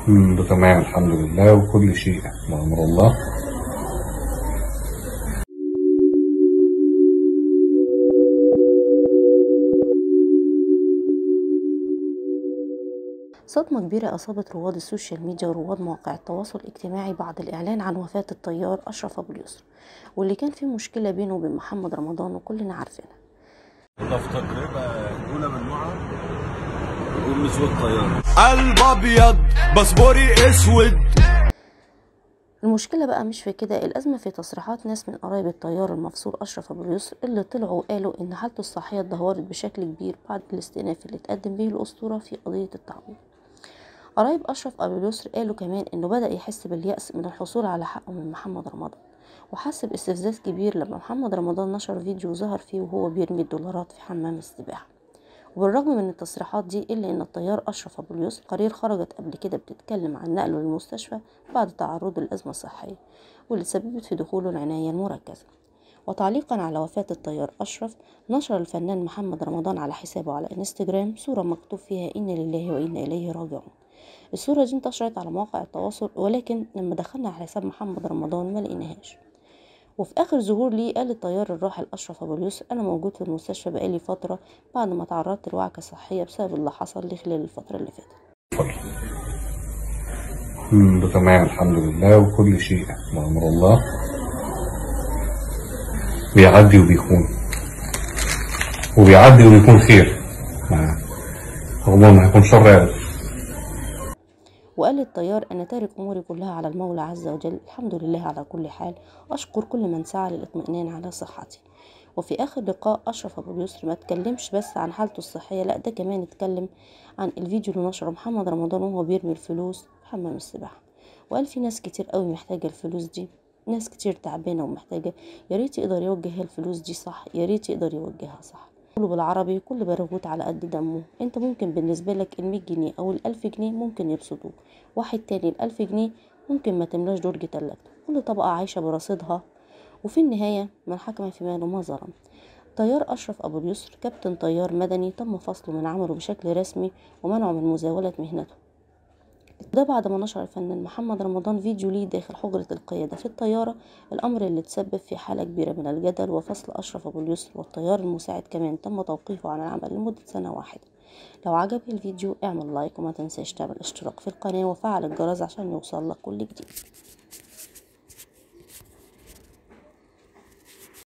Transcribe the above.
مم، ده تمام الحمد لله وكل شيء بأمر الله صدمة كبيرة أصابت رواد السوشيال ميديا ورواد مواقع التواصل الاجتماعي بعد الإعلان عن وفاة الطيار أشرف أبو اليسر واللي كان في مشكلة بينه وبين محمد رمضان وكلنا عارفينها ده في تجربة أولى من نوعها يقوم مسود طيارة قلب ابيض باسبوري اسود المشكلة بقى مش في كده الأزمة في تصريحات ناس من قرايب الطيار المفصول أشرف أبو اليسر اللي طلعوا وقالوا إن حالته الصحية اتدهورت بشكل كبير بعد الاستئناف اللي اتقدم به الأسطورة في قضية التعويض قرايب أشرف أبو اليسر قالوا كمان إنه بدأ يحس باليأس من الحصول على حقه من محمد رمضان وحس باستفزاز كبير لما محمد رمضان نشر فيديو ظهر فيه وهو بيرمي الدولارات في حمام السباحة وبالرغم من التصريحات دي إلا إن الطيار أشرف أبو اليسر قرير خرجت قبل كده بتتكلم عن نقله للمستشفى بعد تعرضه لأزمة صحية واللي تسببت في دخوله العناية المركزة وتعليقا على وفاة الطيار أشرف نشر الفنان محمد رمضان على حسابه على انستجرام صورة مكتوب فيها إن لله وإنا إليه راجعون الصورة دي انتشرت على مواقع التواصل ولكن لما دخلنا على حساب محمد رمضان ما لقيناهاش وفي اخر ظهور لي قال الطيار الراحل اشرف ابو اليسر انا موجود في المستشفى بقالي فتره بعد ما تعرضت لوعكه صحيه بسبب اللي حصل لي خلال الفتره اللي فاتت مم، ده تمام الحمد لله وكل شيء بأمر الله بيعدي وبيكون وبيعدي وبيكون خير ما- ربما ما يكون شر أبدا وقال الطيار أنا تارك أموري كلها على المولى عز وجل الحمد لله على كل حال أشكر كل من سعى للإطمئنان على صحتي وفي آخر لقاء أشرف أبو اليسر ما اتكلمش بس عن حالته الصحية لا ده كمان اتكلم عن الفيديو اللي نشره محمد رمضان وهو بيرمي الفلوس في حمام السباحة وقال في ناس كتير قوي محتاجة الفلوس دي ناس كتير تعبانة ومحتاجة يا ريت يقدر يوجه الفلوس دي صح يا ريت يقدر يوجهها صح كله بالعربي كل برغوت على قد دمه انت ممكن بالنسبة لك المية جنيه او الالف جنيه ممكن يبسطوك واحد تاني الالف جنيه ممكن ما تملاش درج تلاجته كل طبقة عايشة برصيدها وفي النهاية من حكم في ماله ما ظلم طيار أشرف أبو اليسر كابتن طيار مدني تم فصله من عمله بشكل رسمي ومنعه من مزاولة مهنته ده بعد ما نشر الفنان محمد رمضان فيديو ليه داخل حجرة القيادة في الطيارة الأمر اللي تسبب في حالة كبيرة من الجدل وفصل أشرف أبو اليسر والطيار المساعد كمان تم توقيفه عن العمل لمدة سنة واحدة لو عجبك الفيديو اعمل لايك وما تنساش تعمل اشتراك في القناة وفعل الجرس عشان يوصل لك كل جديد